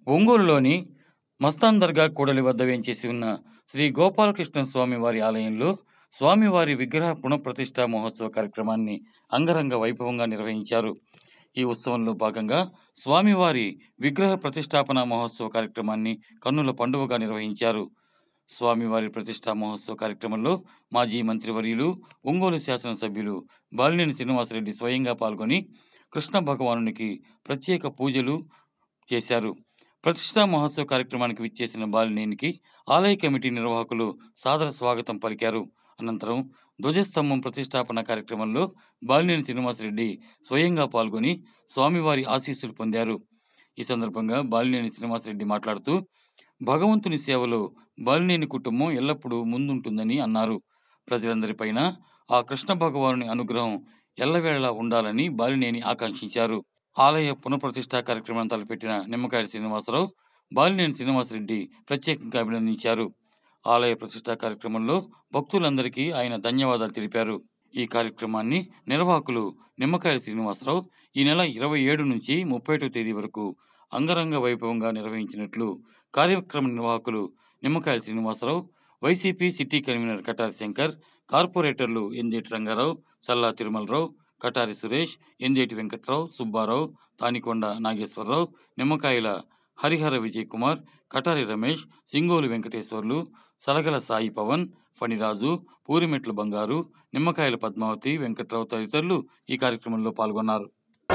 ఒంగోలులోని మస్తాన్ దర్గా కూడలి వద్ద వేంచేసి ఉన్న శ్రీ గోపాలకృష్ణ స్వామి వారి ఆలయంలో స్వామివారి విగ్రహ పునఃప్రతిష్ఠా మహోత్సవ కార్యక్రమాన్ని అంగరంగ వైభవంగా నిర్వహించారు ఈ ఉత్సవంలో భాగంగా స్వామివారి విగ్రహ ప్రతిష్టాపన మహోత్సవ కార్యక్రమాన్ని కన్నుల పండువగా నిర్వహించారు స్వామివారి ప్రతిష్టా మహోత్సవ కార్యక్రమంలో మాజీ మంత్రివర్యులు ఒంగోలు శాసనసభ్యులు బాలినేని శ్రీనివాసరెడ్డి స్వయంగా పాల్గొని కృష్ణ భగవానునికి ప్రత్యేక పూజలు చేశారు ప్రతిష్టా మహోత్సవ కార్యక్రమానికి విచ్చేసిన బాలినేనికి ఆలయ కమిటీ నిర్వాహకులు సాదర స్వాగతం పలికారు అనంతరం ధ్వజస్తంభం ప్రతిష్టాపన కార్యక్రమంలో బాలినేని శ్రీనివాసరెడ్డి స్వయంగా పాల్గొని స్వామివారి ఆశీస్సులు పొందారు ఈ సందర్భంగా బాలినేని శ్రీనివాసరెడ్డి మాట్లాడుతూ భగవంతుని సేవలో బాలినేని కుటుంబం ఎల్లప్పుడూ ముందుంటుందని అన్నారు ప్రజలందరిపైన ఆ కృష్ణ భగవానుని అనుగ్రహం ఎల్లవేళలా ఉండాలని బాలినేని ఆకాంక్షించారు ఆలయ పునఃప్రతిష్ఠా కార్యక్రమాన్ని తలపెట్టిన నిమ్మకాయల శ్రీనివాసరావు బాలినేని శ్రీనివాసరెడ్డి ప్రత్యేకంగా అభినందించారు ఆలయ ప్రతిష్ఠా కార్యక్రమంలో భక్తులందరికీ ఆయన ధన్యవాదాలు తెలిపారు ఈ కార్యక్రమాన్ని నిర్వాహకులు నిమ్మకాయల శ్రీనివాసరావు ఈ నెల ఇరవై ఏడు నుంచి ముప్పై ఒకటో తేదీ వరకు అంగరంగ వైభవంగా నిర్వహించినట్లు కార్యక్రమ నిర్వాహకులు నిమ్మకాయల శ్రీనివాసరావు వైసీపీ సిటీ కన్వీనర్ కటారి శంకర్ కార్పొరేటర్లు ఎందేటి రంగారావు చల్లా తిరుమలరావు కటారి సురేష్ ఎందేటి వెంకట్రావు సుబ్బారావు తానికొండ నాగేశ్వరరావు నిమ్మకాయల హరిహర విజయ్ కుమార్ కటారి రమేష్ సింగోలు వెంకటేశ్వర్లు సలగల సాయి పవన్ ఫణిరాజు పూరిమెట్ల బంగారు నిమ్మకాయల పద్మావతి వెంకట్రావు తదితరులు ఈ కార్యక్రమంలో పాల్గొన్నారు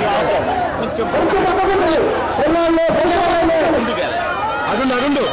అదుండు అదుండు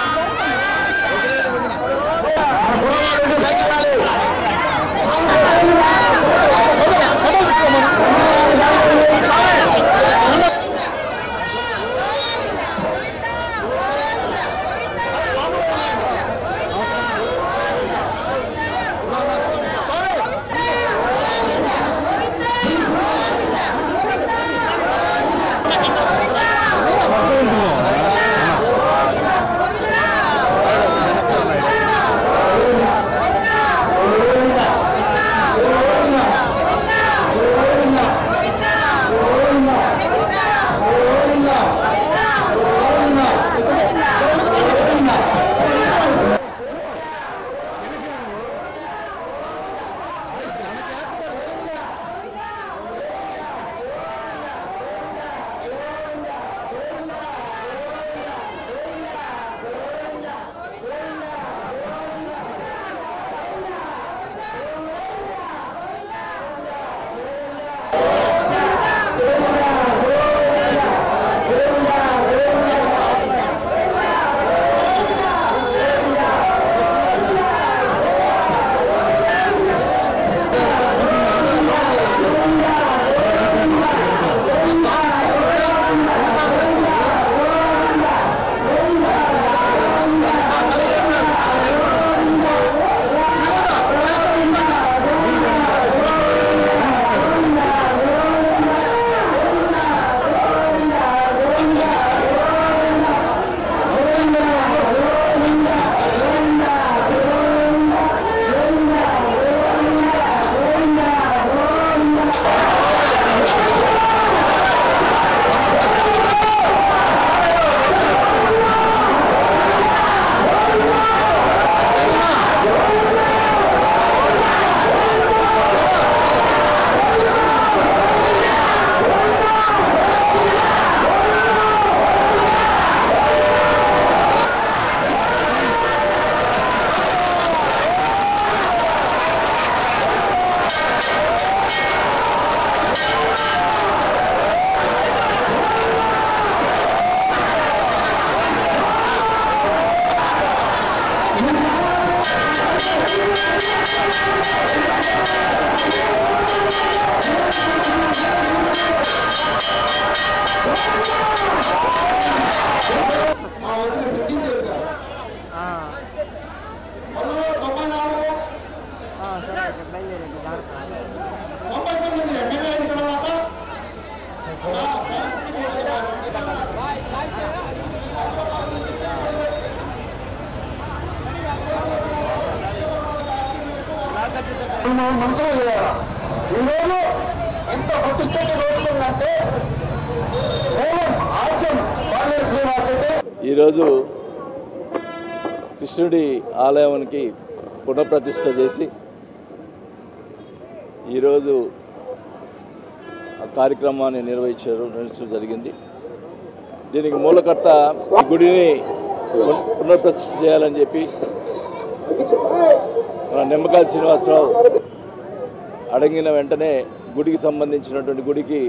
మా వదిన సచిన్ గారు పంతొమ్మిది తొంభై నాలుగు తొంభై తొమ్మిది ఎమ్మెల్యే అయిన తర్వాత ఆ, మనం మనసులో చేయాలి ఈరోజు ఎంత ప్రతిష్టత రోజుకుందంటే కేవలం ఆచం బాల్య శ్రీనివాస్ రెడ్డి ఈరోజు కృష్ణుడి ఆలయానికి పునఃప్రతిష్ఠ చేసి ఈరోజు ఆ కార్యక్రమాన్ని నిర్వహించారు నిర్వహించడం జరిగింది దీనికి మూలకర్త ఈ గుడిని పున- పునఃప్రతిష్ఠ చేయాలని చెప్పి మన నిమ్మకాయ శ్రీనివాసరావు అడిగిన వెంటనే గుడికి సంబంధించినటువంటి గుడికి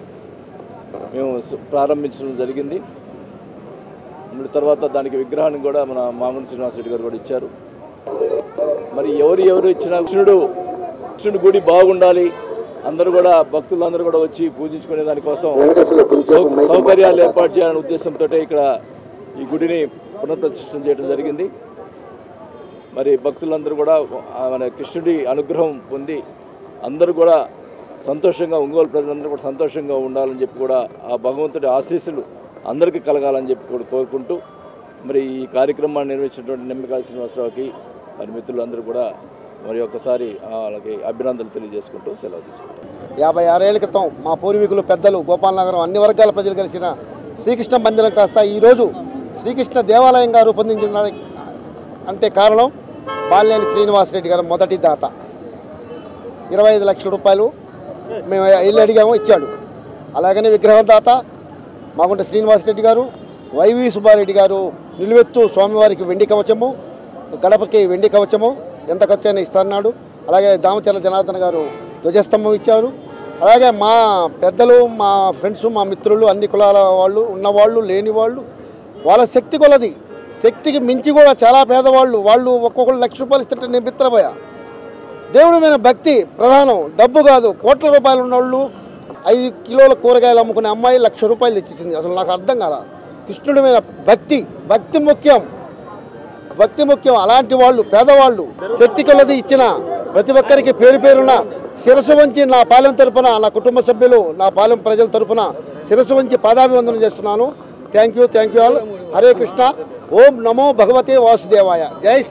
మేము సు- ప్రారంభించడం జరిగింది మరి తర్వాత దానికి విగ్రహాన్ని కూడా మన మామూలు శ్రీనివాసరెడ్డి గారు కూడా ఇచ్చారు మరి ఎవరు ఎవరు ఇచ్చినా కృష్ణుడు కృష్ణుడి గుడి బాగుండాలి అందరూ కూడా భక్తులందరూ కూడా వచ్చి పూజించుకునే దానికోసం సౌ- సౌకర్యాలు ఏర్పాటు చేయాలనే ఉద్దేశంతో ఇక్కడ ఈ గుడిని పునఃప్రతిష్ఠం చేయడం జరిగింది మరి భక్తులందరూ కూడా ఆ మన కృష్ణుడి అనుగ్రహం పొంది అందరూ కూడా సంతోషంగా ఒంగోలు ప్రజలందరూ కూడా సంతోషంగా ఉండాలని చెప్పి కూడా ఆ భగవంతుడి ఆశీస్సులు అందరికీ కలగాలని చెప్పి కూడా కోరుకుంటూ మరి ఈ కార్యక్రమాన్ని నిర్వహించినటువంటి నిమ్మకాయ శ్రీనివాసరావుకి మరి మిత్రులందరూ కూడా మరి ఒక్కసారి వాళ్ళకి అభినందనలు తెలియజేసుకుంటూ సెలవు తీసుకుంటాం యాభై ఆరేళ్ల క్రితం మా పూర్వీకులు పెద్దలు గోపాలనగరం అన్ని వర్గాల ప్రజలు కలిసిన శ్రీకృష్ణ మందిరం కాస్త ఈరోజు శ్రీకృష్ణ దేవాలయంగా రూపొందించిన అంటే కారణం బాలినేని శ్రీనివాసరెడ్డి గారు మొదటి దాత ఇరవై ఐదు లక్షల రూపాయలు మేము ఇల్లు అడిగాము ఇచ్చాడు అలాగనే విగ్రహదాత మాగుంట శ్రీనివాసరెడ్డి గారు వైవి సుబ్బారెడ్డి గారు నిలువెత్తు స్వామివారికి వెండి కవచము గడపకి వెండి కవచము ఎంత ఖర్చు అయినా ఇస్తాన్నాడు అలాగే దామచర్ల జనార్దన్ గారు ధ్వజస్తంభం ఇచ్చారు అలాగే మా పెద్దలు మా ఫ్రెండ్స్ మా మిత్రులు అన్ని కులాల వాళ్ళు ఉన్నవాళ్ళు లేని వాళ్ళు వాళ్ళ శక్తి కొలది శక్తికి మించి కూడా చాలా పేదవాళ్ళు వాళ్ళు ఒక్కొక్కరు లక్ష రూపాయలు ఇస్తుంటే నేను బిత్తరపోయా దేవుడి మీద భక్తి ప్రధానం డబ్బు కాదు కోట్ల రూపాయలు ఉన్నోళ్ళు ఐదు కిలోల కూరగాయలు అమ్ముకునే అమ్మాయి లక్ష రూపాయలు తెచ్చిచ్చింది అసలు నాకు అర్థం కాల కృష్ణుడి మీద భక్తి భక్తి ముఖ్యం భక్తి ముఖ్యం అలాంటి వాళ్ళు పేదవాళ్ళు శక్తి కొలది ఇచ్చిన ప్రతి ఒక్కరికి పేరు పేరున శిరస్సు వంచి నా పాలెం తరపున నా కుటుంబ సభ్యులు నా పాలెం ప్రజల తరపున శిరస్సు వంచి పాదాభివందనం చేస్తున్నాను thank you thank you all Hare Krishna ఓం నమో భగవతే వాసుదేవాయ జై